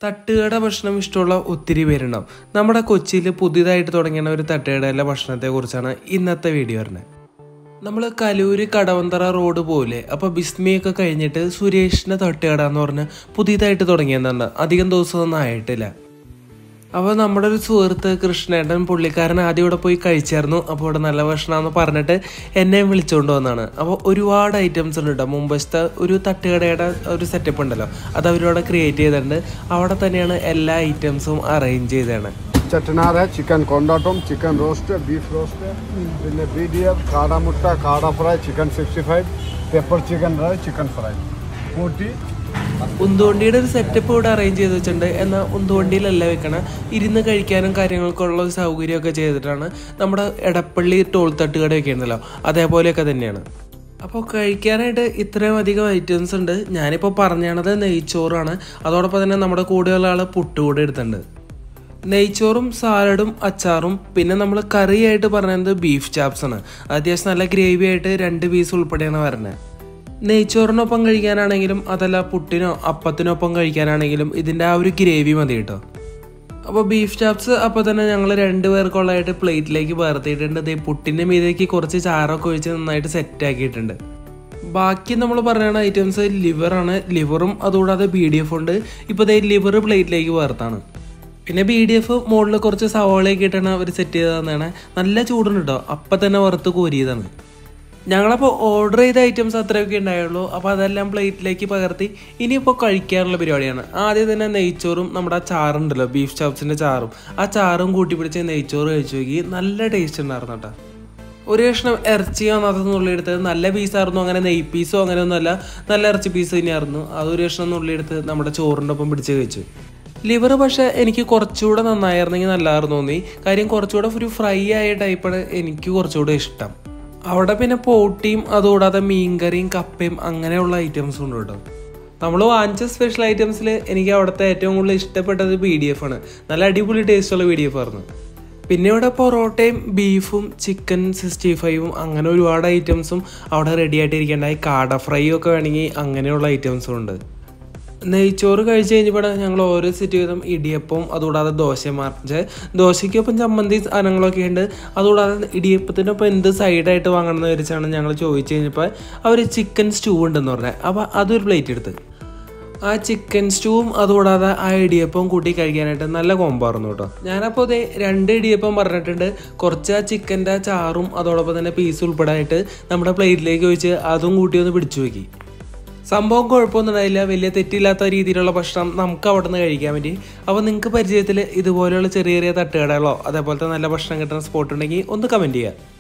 തട്ടുകട ഭക്ഷണം ഇഷ്ടമുള്ള ഒത്തിരി പേരുണ്ടാവും നമ്മുടെ കൊച്ചിയിൽ പുതിയതായിട്ട് തുടങ്ങിയ ഒരു തട്ടുകടയിലെ ഭക്ഷണത്തെക്കുറിച്ചാണ് ഇന്നത്തെ വീഡിയോ വരുന്നത് നമ്മൾ കലൂര് കടവന്തറ റോഡ് പോലെ അപ്പോൾ ബിസ്മിയൊക്കെ കഴിഞ്ഞിട്ട് സുരേഷിൻ്റെ തട്ടുകട എന്ന് പറഞ്ഞ് പുതിയതായിട്ട് തുടങ്ങിയതാണ് അധികം ദിവസമൊന്നും ആയിട്ടില്ല അപ്പോൾ നമ്മുടെ ഒരു സുഹൃത്ത് കൃഷ്ണേട്ടൻ പുള്ളിക്കാരൻ ആദ്യം ഇവിടെ പോയി കഴിച്ചായിരുന്നു അപ്പോൾ ഇവിടെ നല്ല ഭക്ഷണമെന്ന് പറഞ്ഞിട്ട് എന്നെ വിളിച്ചുകൊണ്ട് വന്നതാണ് അപ്പോൾ ഒരുപാട് ഐറ്റംസ് ഉണ്ട് കേട്ടോ മുമ്പത്തെ ഒരു തട്ടുകടയുടെ ഒരു സെറ്റപ്പ് ഉണ്ടല്ലോ അത് അവരവിടെ ക്രിയേറ്റ് ചെയ്തിട്ടുണ്ട് അവിടെ തന്നെയാണ് എല്ലാ ഐറ്റംസും അറേഞ്ച് ചെയ്തതാണ് ചട്ടനാർ ചിക്കൻ കൊണ്ടാട്ടം ചിക്കൻ റോസ്റ്റ് ബീഫ് റോസ്റ്റ് പിന്നെ ബി ഡി എഫ് കാട മുട്ട കാട fry chicken sixty five pepper chicken fry chicken fry കൂട്ടി ഉന്തുവണ്ടിയുടെ ഒരു സെറ്റപ്പ് ഇവിടെ അറേഞ്ച് ചെയ്ത് വെച്ചിട്ടുണ്ട് എന്നാൽ ഉന്തുവണ്ടിയിലല്ല വെക്കണം ഇരുന്ന് കഴിക്കാനും കാര്യങ്ങൾക്കുള്ള ഒരു സൗകര്യമൊക്കെ ചെയ്തിട്ടാണ് നമ്മുടെ എടപ്പള്ളി ടോൾ തട്ടുകടയൊക്കെ ഉണ്ടല്ലോ അതേപോലെയൊക്കെ തന്നെയാണ് അപ്പോൾ കഴിക്കാനായിട്ട് ഇത്രയും അധികം ഐറ്റംസ് ഉണ്ട് ഞാനിപ്പോൾ പറഞ്ഞത് നെയ്ച്ചോറാണ് അതോടൊപ്പം തന്നെ നമ്മുടെ കൂടെയുള്ള ആൾ പുട്ടുകൂടെ എടുത്തിട്ടുണ്ട് നെയ്ച്ചോറും സാലഡും അച്ചാറും പിന്നെ നമ്മൾ കറിയായിട്ട് പറയുന്നത് ബീഫ് ചാപ്സ് ആണ് അത്യാവശ്യം നല്ല ഗ്രേവി ആയിട്ട് രണ്ട് പീസ് ഉൾപ്പെടെയാണ് വരുന്നത് നെയ്ച്ചോറിനൊപ്പം കഴിക്കാനാണെങ്കിലും അതല്ല പുട്ടിനോ അപ്പത്തിനൊപ്പം കഴിക്കാനാണെങ്കിലും ഇതിൻ്റെ ആ ഒരു ഗ്രേവി മതി കേട്ടോ അപ്പോൾ ബീഫ് ചാപ്സ് അപ്പോൾ തന്നെ ഞങ്ങൾ രണ്ട് പേർക്കുള്ളതായിട്ട് പ്ലേറ്റിലേക്ക് പകർത്തിയിട്ടുണ്ട് ദേ പുട്ടിൻ്റെ മീതേക്ക് കുറച്ച് ചാറൊക്കെ ഒഴിച്ച് നന്നായിട്ട് സെറ്റ് ആക്കിയിട്ടുണ്ട് ബാക്കി നമ്മൾ പറയുന്ന ഐറ്റംസ് ലിവറാണ് ലിവറും അതുകൂടാതെ ബി ഡി എഫ് ഉണ്ട് ഇപ്പോൾ ദേ ലിവർ പ്ലേറ്റിലേക്ക് പകർത്താണ് പിന്നെ ബി ഡി എഫ് മുകളിൽ കുറച്ച് സവാളയൊക്കെ ഇട്ടാണ് അവർ സെറ്റ് ചെയ്തതെന്നാണ് നല്ല ചൂടുണ്ട് കേട്ടോ അപ്പം തന്നെ വറുത്ത് കോരിയതാണ് ഞങ്ങളപ്പോൾ ഓർഡർ ചെയ്ത ഐറ്റംസ് അത്രയൊക്കെ ഉണ്ടായുള്ളൂ അപ്പോൾ അതെല്ലാം പ്ലേറ്റിലേക്ക് പകർത്തി ഇനിയിപ്പോൾ കഴിക്കാനുള്ള പരിപാടിയാണ് ആദ്യം തന്നെ നെയ്ച്ചോറും നമ്മുടെ ആ ചാറുണ്ടല്ലോ ബീഫ് ചാപ്സിൻ്റെ ചാറും ആ ചാറും കൂട്ടി പിടിച്ച് നെയ്ച്ചോറ് കഴിച്ചു നോക്കി നല്ല ടേസ്റ്റ് ഉണ്ടായിരുന്നു കേട്ടോ ഒരു കഷ്ണം ഇറച്ചി വന്നത് നുള്ളിയെടുത്ത് നല്ല പീസായിരുന്നു അങ്ങനെ നെയ് പീസോ അങ്ങനെ ഒന്നുമല്ല നല്ല ഇറച്ചി പീസ് തന്നെയായിരുന്നു അതൊരു കഷ്ണം നുള്ളിയെടുത്ത് നമ്മുടെ ചോറിൻ്റെ ഒപ്പം പിടിച്ച് കഴിച്ചു ലിവർ പക്ഷേ എനിക്ക് കുറച്ചുകൂടെ നന്നായിരുന്നെങ്കിൽ നല്ലതായിരുന്നു തോന്നി കാര്യം കുറച്ചുകൂടെ ഒരു ഫ്രൈ ആയ ടൈപ്പാണ് എനിക്ക് കുറച്ചുകൂടെ ഇഷ്ടം അവിടെ പിന്നെ പോട്ടിയും അതുകൂടാതെ മീൻകറിയും കപ്പയും അങ്ങനെയുള്ള ഐറ്റംസും ഉണ്ട് കേട്ടോ നമ്മൾ വാങ്ങിച്ച സ്പെഷ്യൽ ഐറ്റംസിൽ എനിക്ക് അവിടുത്തെ ഏറ്റവും കൂടുതൽ ഇഷ്ടപ്പെട്ടത് ബി ഡി എഫ് ആണ് നല്ല അടിപൊളി ടേസ്റ്റുള്ള ബി ഡി എഫ് ആയിരുന്നു പിന്നെ ഇവിടെ പൊറോട്ടയും ബീഫും ചിക്കൻ സിക്സ്റ്റി ഫൈവും അങ്ങനെ ഒരുപാട് ഐറ്റംസും അവിടെ റെഡി ആയിട്ടിരിക്കേണ്ടായി കാട ഫ്രൈ ഒക്കെ വേണമെങ്കിൽ അങ്ങനെയുള്ള ഐറ്റംസും ഉണ്ട് നെയ്ച്ചോറ് കഴിച്ച് കഴിഞ്ഞപ്പോൾ ഞങ്ങൾ ഓരോ സെറ്റ് വീതം ഇടിയപ്പവും അതുകൂടാതെ ദോശ മാറിച്ച് ദോശയ്ക്കൊപ്പം ചമ്മന്തി സാധനങ്ങളൊക്കെ ഉണ്ട് അതുകൂടാതെ ഇടിയപ്പത്തിനൊപ്പം എന്ത് സൈഡായിട്ട് വാങ്ങണമെന്ന് വിചാരിച്ചാണ് ഞങ്ങൾ ചോദിച്ചു കഴിഞ്ഞപ്പോൾ അവർ ചിക്കൻ സ്റ്റൂ ഉണ്ടെന്ന് പറഞ്ഞത് അപ്പോൾ അതൊരു പ്ലേറ്റ് എടുത്ത് ആ ചിക്കൻ സ്റ്റൂവും അതുകൂടാതെ ആ ഇടിയപ്പവും കൂട്ടി കഴിക്കാനായിട്ട് നല്ല കോമ്പായിരുന്നു കേട്ടോ ഞാനപ്പോൾ ഇതേ രണ്ട് ഇടിയപ്പം പറഞ്ഞിട്ടുണ്ട് കുറച്ച് ആ ചിക്കൻ്റെ ചാറും അതോടൊപ്പം തന്നെ പീസ് ഉൾപ്പെടായിട്ട് നമ്മുടെ പ്ലേറ്റിലേക്ക് ഒഴിച്ച് അതും കൂട്ടി ഒന്ന് പിടിച്ചു നോക്കി സംഭവം കുഴപ്പമൊന്നും ഉണ്ടായില്ല വലിയ തെറ്റില്ലാത്ത രീതിയിലുള്ള ഭക്ഷണം നമുക്ക് അവിടെ നിന്ന് കഴിക്കാൻ പറ്റി അപ്പോൾ നിങ്ങൾക്ക് പരിചയത്തിൽ ഇതുപോലെയുള്ള ചെറിയ ചെറിയ തട്ടുകടകളോ അതേപോലത്തെ നല്ല ഭക്ഷണം കിട്ടുന്ന സ്പോട്ട് ഉണ്ടെങ്കിൽ ഒന്ന് കമൻറ്റ് ചെയ്യുക